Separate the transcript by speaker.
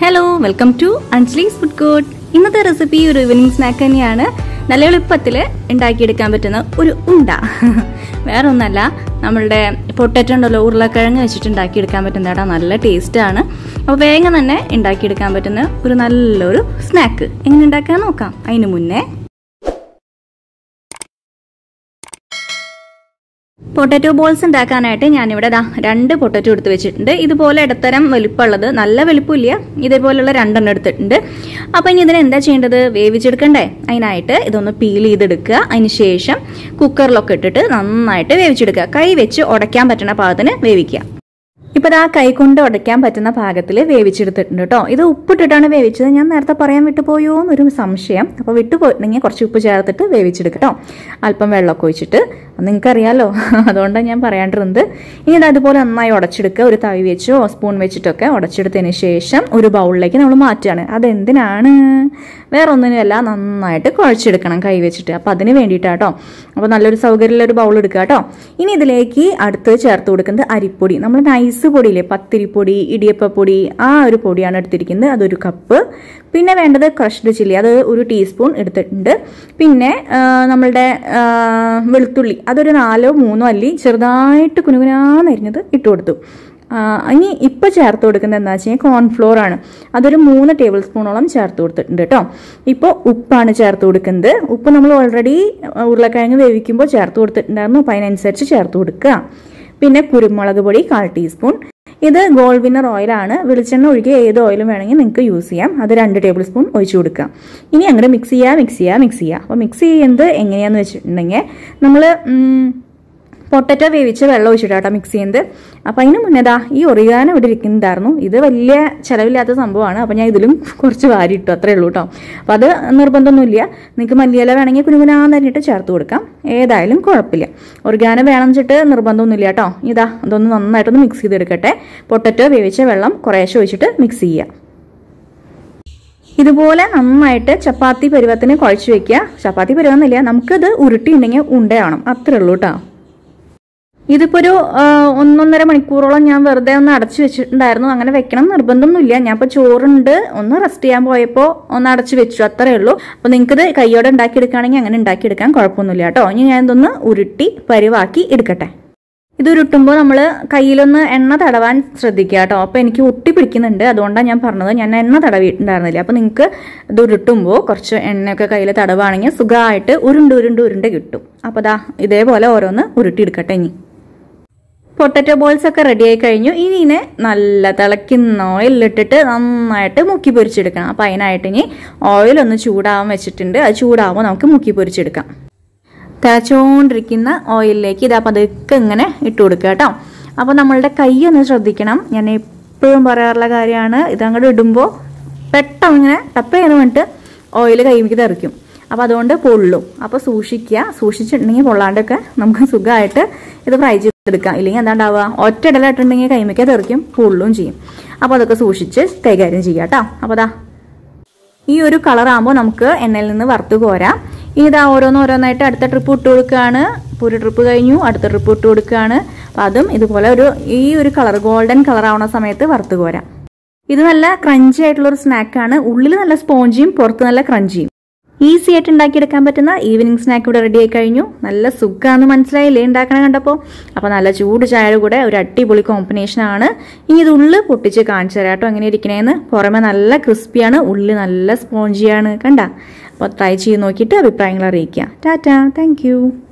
Speaker 1: hello welcome to Anjali's food court ഇന്നത്തെ recipe ഒരു evening snack തന്നെയാണ് നല്ല എളുപ്പത്തിൽ ഉണ്ടാക്കിയെടുക്കാൻ പറ്റുന്ന ഒരു ഉണ്ട വേറെ ഒന്നല്ല നമ്മളുടെ പൊട്ടറ്റോ ഉണ്ടല്ലോ ഉരുളക്കിഴങ്ങ് വെച്ചിട്ട് ഉണ്ടാക്കിയെടുക്കാൻ പറ്റുന്ന കേട്ടോ നല്ല ടേസ്റ്റാണ് അപ്പോൾ വേഗം തന്നെ ഉണ്ടാക്കിയെടുക്കാൻ പറ്റുന്ന ഒരു നല്ലൊരു സ്നാക്ക് എങ്ങനെ ഉണ്ടാക്കാൻ നോക്കാം അതിന് മുന്നേ പൊട്ടറ്റോ ബോൾസ് ഉണ്ടാക്കാനായിട്ട് ഞാനിവിടെ ദാ രണ്ട് പൊട്ടറ്റോ എടുത്ത് വെച്ചിട്ടുണ്ട് ഇതുപോലെ ഇടത്തരം വലിപ്പമുള്ളത് നല്ല വലിപ്പമില്ല ഇതേപോലെയുള്ള രണ്ടെണ്ണം എടുത്തിട്ടുണ്ട് അപ്പം ഇനി ഇതിന് എന്താ ചെയ്യേണ്ടത് വേവിച്ചെടുക്കണ്ടേ അതിനായിട്ട് ഇതൊന്ന് പീൽ ചെയ്തെടുക്കുക അതിന് ശേഷം കുക്കറിലൊക്കെ ഇട്ടിട്ട് നന്നായിട്ട് വേവിച്ചെടുക്കുക കൈ വെച്ച് ഉടയ്ക്കാൻ പറ്റുന്ന പാകത്തിന് വേവിക്കുക ഇപ്പൊ ആ കൈ കൊണ്ട് ഉടയ്ക്കാൻ പറ്റുന്ന പാകത്തിൽ വേവിച്ചെടുത്തിട്ടുണ്ട് കേട്ടോ ഇത് ഉപ്പിട്ടിട്ടാണ് വേവിച്ചത് ഞാൻ നേരത്തെ പറയാൻ വിട്ടുപോയോ എന്നൊരു സംശയം അപ്പോൾ വിട്ടുപോയിട്ടുണ്ടെങ്കിൽ കുറച്ച് ഉപ്പ് ചേർത്തിട്ട് വേവിച്ചെടുക്കുക കേട്ടോ അല്പം വെള്ളമൊക്കെ ഒഴിച്ചിട്ട് നിങ്ങൾക്കറിയാലോ അതുകൊണ്ടാണ് ഞാൻ പറയാണ്ടിരുന്നത് ഇനി ഇത് അതുപോലെ നന്നായി ഉടച്ചെടുക്കുക ഒരു തവി വെച്ചോ സ്പൂൺ വെച്ചിട്ടൊക്കെ ഉടച്ചെടുത്തതിന് ശേഷം ഒരു ബൗളിലേക്ക് നമ്മൾ മാറ്റുകയാണ് അതെന്തിനാണ് വേറെ ഒന്നിനുമല്ല നന്നായിട്ട് കുഴച്ചെടുക്കണം കൈ വെച്ചിട്ട് അപ്പം അതിന് വേണ്ടിയിട്ടാട്ടോ അപ്പോൾ നല്ലൊരു സൗകര്യമുള്ള ഒരു ബൗൾ എടുക്കുക കേട്ടോ ഇനി ഇതിലേക്ക് അടുത്ത് ചേർത്ത് കൊടുക്കുന്നത് അരിപ്പൊടി നമ്മൾ നൈസ് പൊടിയില്ലേ പത്തിരിപ്പൊടി ഇടിയപ്പപ്പൊടി ആ ഒരു പൊടിയാണ് എടുത്തിരിക്കുന്നത് അതൊരു കപ്പ് പിന്നെ വേണ്ടത് ക്രഷ്ഡ് ചില്ലി അത് ഒരു ടീസ്പൂൺ എടുത്തിട്ടുണ്ട് പിന്നെ ആ, നമ്മളുടെ ആ, വെളുത്തുള്ളി അതൊരു നാലോ മൂന്നോ അല്ലി ചെറുതായിട്ട് കുനുകുനാന്നരിഞ്ഞത് ഇട്ട് കൊടുത്തു ആ, ഇനി ഇപ്പോൾ ചേർത്ത് കൊടുക്കുന്നത് എന്താ വെച്ച് കഴിഞ്ഞാൽ കോൺഫ്ലോർ ആണ് അതൊരു മൂന്ന് ടേബിൾ സ്പൂണോളം ചേർത്ത് കൊടുത്തിട്ടുണ്ട് കേട്ടോ ഇപ്പോൾ ഉപ്പാണ് ചേർത്ത് കൊടുക്കുന്നത് ഉപ്പ് നമ്മൾ ഓൾറെഡി ഉരുളക്കിഴങ്ങ് വേവിക്കുമ്പോൾ ചേർത്ത് കൊടുത്തിട്ടുണ്ടായിരുന്നു അപ്പോൾ അതിനനുസരിച്ച് ചേർത്ത് കൊടുക്കുക പിന്നെ കുരുമുളക് പൊടി കാൽ ടീസ്പൂൺ ഇത് ഗോൾഡ് വിന്നർ ഓയിലാണ് വെളിച്ചെണ്ണ ഒഴികെ ഏത് ഓയിലും വേണമെങ്കിൽ നിങ്ങൾക്ക് യൂസ് ചെയ്യാം അത് രണ്ട് ടേബിൾ സ്പൂൺ ഒഴിച്ചു കൊടുക്കുക ഇനി അങ്ങനെ മിക്സ് ചെയ്യുക മിക്സ് ചെയ്യുക മിക്സ് ചെയ്യുക അപ്പോൾ മിക്സ് ചെയ്യുന്നത് എങ്ങനെയാണെന്ന് വെച്ചിട്ടുണ്ടെങ്കിൽ നമ്മൾ പൊട്ടറ്റോ വേവിച്ച് വെള്ളം ഒഴിച്ചിട്ടാട്ടോ മിക്സ് ചെയ്യുന്നത് അപ്പം അതിന് മുന്നേതാ ഈ ഒറിഗാനോ ഇവിടെ ഇരിക്കുന്നതായിരുന്നു ഇത് വലിയ ചിലവില്ലാത്ത സംഭവമാണ് അപ്പം ഞാൻ ഇതിലും കുറച്ച് വാരി ഇട്ടു അത്രേ ഉള്ളൂ കേട്ടോ അപ്പം അത് നിർബന്ധമൊന്നുമില്ല നിങ്ങൾക്ക് മല്ലിയില വേണമെങ്കിൽ കുനുകുനാന്ന് തന്നിട്ട് ചേർത്ത് കൊടുക്കാം ഏതായാലും കുഴപ്പമില്ല ഒറിഗാനോ വേണം വെച്ചിട്ട് നിർബന്ധമൊന്നുമില്ല കേട്ടോ ഇതാ അതൊന്ന് നന്നായിട്ടൊന്ന് മിക്സ് ചെയ്തെടുക്കട്ടെ പൊട്ടറ്റോ വേവിച്ച വെള്ളം കുറേശ്ശെ ഒഴിച്ചിട്ട് മിക്സ് ചെയ്യുക ഇതുപോലെ നന്നായിട്ട് ചപ്പാത്തി പരുവത്തിന് കുഴച്ച് വെക്കുക ചപ്പാത്തി പരുവമെന്നില്ല നമുക്കിത് ഉരുട്ടിയുണ്ടെങ്കിൽ ഉണ്ടയാവണം അത്രേ ഉള്ളൂ കേട്ടോ ഇതിപ്പോ ഒരു ആ, ഒന്നൊന്നര മണിക്കൂറോളം ഞാൻ വെറുതെ ഒന്ന് അടച്ചു വെച്ചിട്ടുണ്ടായിരുന്നു അങ്ങനെ വെക്കണം നിർബന്ധമൊന്നുമില്ല ഞാൻ ഇപ്പോൾ ചോറുണ്ട് ഒന്ന് റെസ്റ്റ് ചെയ്യാൻ പോയപ്പോൾ ഒന്ന് അടച്ചു വെച്ചു അത്രേ ഉള്ളൂ അപ്പോൾ നിങ്ങൾക്കിത് കൈയോടെ ഉണ്ടാക്കിയെടുക്കുകയാണെങ്കിൽ അങ്ങനെ ഉണ്ടാക്കിയെടുക്കാൻ കുഴപ്പമൊന്നുമില്ല കേട്ടോ ഇനി ഞാൻ ഇതൊന്ന് ഉരുട്ടി പരിവാക്കി എടുക്കട്ടെ ഇത് ഉരുട്ടുമ്പോൾ നമ്മൾ കയ്യിലൊന്ന് എണ്ണ തടവാൻ ശ്രദ്ധിക്കുക കേട്ടോ അപ്പോൾ എനിക്ക് ഒട്ടി പിടിക്കുന്നുണ്ട് അതുകൊണ്ടാണ് ഞാൻ പറഞ്ഞത് ഞാൻ എണ്ണ തടവിയിട്ടുണ്ടായിരുന്നില്ല അപ്പോൾ നിങ്ങൾക്ക് ഇത് ഉരുട്ടുമ്പോൾ കുറച്ച് എണ്ണയൊക്കെ കയ്യിൽ തടവാണെങ്കിൽ സുഖമായിട്ട് ഉരുണ്ട് ഉരുണ്ട് ഉരുണ്ട് കിട്ടും അപ്പോൾ ദാ ഇതേപോലെ ഓരോന്ന് ഉരുട്ടിയെടുക്കട്ടെ ഇനി പൊട്ടറ്റോ ബോൾസ് ഒക്കെ റെഡി ആയി കഴിഞ്ഞു ഇനി ഇതിനെ നല്ല തിളയ്ക്കുന്ന ഓയിലിട്ടിട്ട് നന്നായിട്ട് മുക്കി പൊരിച്ചെടുക്കണം അപ്പം അതിനായിട്ട് ഇനി ഓയിൽ ഒന്ന് ചൂടാവാൻ വെച്ചിട്ടുണ്ട് അത് ചൂടാവുമ്പോൾ നമുക്ക് മുക്കി പൊരിച്ചെടുക്കാം തിളച്ചുകൊണ്ടിരിക്കുന്ന ഓയിലിലേക്ക് ഇതാ പതുക്കെ ഇങ്ങനെ ഇട്ട് കൊടുക്കുക കേട്ടോ അപ്പോൾ നമ്മളുടെ കൈ ഒന്ന് ശ്രദ്ധിക്കണം ഞാൻ എപ്പോഴും പറയാറുള്ള കാര്യമാണ് ഇതങ്ങോട്ട് ഇടുമ്പോൾ പെട്ടെന്ന് ഇങ്ങനെ ടപ്പ് ചെയ്യാൻ വേണ്ടിയിട്ട് ഓയിൽ കൈമിക്ക് തെറിക്കും അപ്പോൾ അതുകൊണ്ട് പൊള്ളും അപ്പോൾ സൂക്ഷിക്കുക സൂക്ഷിച്ചിട്ടുണ്ടെങ്കിൽ പൊള്ളാണ്ടൊക്കെ നമുക്ക് സുഖമായിട്ട് ഇത് ഫ്രൈ ചെയ്തെടുക്കാം ഇല്ലെങ്കിൽ എന്താ ഉണ്ടാവുക ഒറ്റ ഇടലായിട്ടുണ്ടെങ്കിൽ കൈമിക്ക തെറിക്കും പൊള്ളും ചെയ്യും അപ്പോൾ അതൊക്കെ സൂക്ഷിച്ച് കൈകാര്യം ചെയ്യാം കേട്ടോ അപ്പോൾ അതാ ഈ ഒരു കളറാകുമ്പോൾ നമുക്ക് എണ്ണയിൽ നിന്ന് വറുത്ത് കോരാം ഇനി ഇതാ ഓരോന്നോരോന്നായിട്ട് അടുത്ത ട്രിപ്പ് ഇട്ട് കൊടുക്കുകയാണ് ഇപ്പോൾ ഒരു ട്രിപ്പ് കഴിഞ്ഞു അടുത്ത ട്രിപ്പ് ഇട്ട് കൊടുക്കുകയാണ് അപ്പം അതും ഇതുപോലെ ഒരു ഈ ഒരു കളർ ഗോൾഡൻ കളർ ആവുന്ന സമയത്ത് വറുത്ത് കോരാം ഇത് നല്ല ക്രഞ്ചി ആയിട്ടുള്ള ഒരു സ്നാക്കാണ് ഉള്ളിൽ നല്ല സ്പോഞ്ചിയും പുറത്ത് നല്ല ക്രഞ്ചിയും ഈസി ആയിട്ട് ഉണ്ടാക്കിയെടുക്കാൻ പറ്റുന്ന ഈവനിങ് സ്നാക്ക് ഇവിടെ റെഡി ആയി കഴിഞ്ഞു നല്ല സുഖമാണെന്ന് മനസ്സിലായില്ലേ ഉണ്ടാക്കണം കണ്ടപ്പോൾ അപ്പോൾ നല്ല ചൂട് ചായയുടെ കൂടെ ഒരു അടിപൊളി കോമ്പിനേഷൻ ആണ് ഇനി ഇത് ഉള്ളിൽ പൊട്ടിച്ച് കാണിച്ചു തരാം കേട്ടോ എങ്ങനെ ഇരിക്കണേന്ന് പുറമെ നല്ല ക്രിസ്പിയാണ് ഉള്ളിൽ നല്ല സ്പോഞ്ചിയാണ് കണ്ട അപ്പോൾ ട്രൈ ചെയ്ത് നോക്കിയിട്ട് അഭിപ്രായങ്ങൾ അറിയിക്കുക ടാറ്റാ താങ്ക്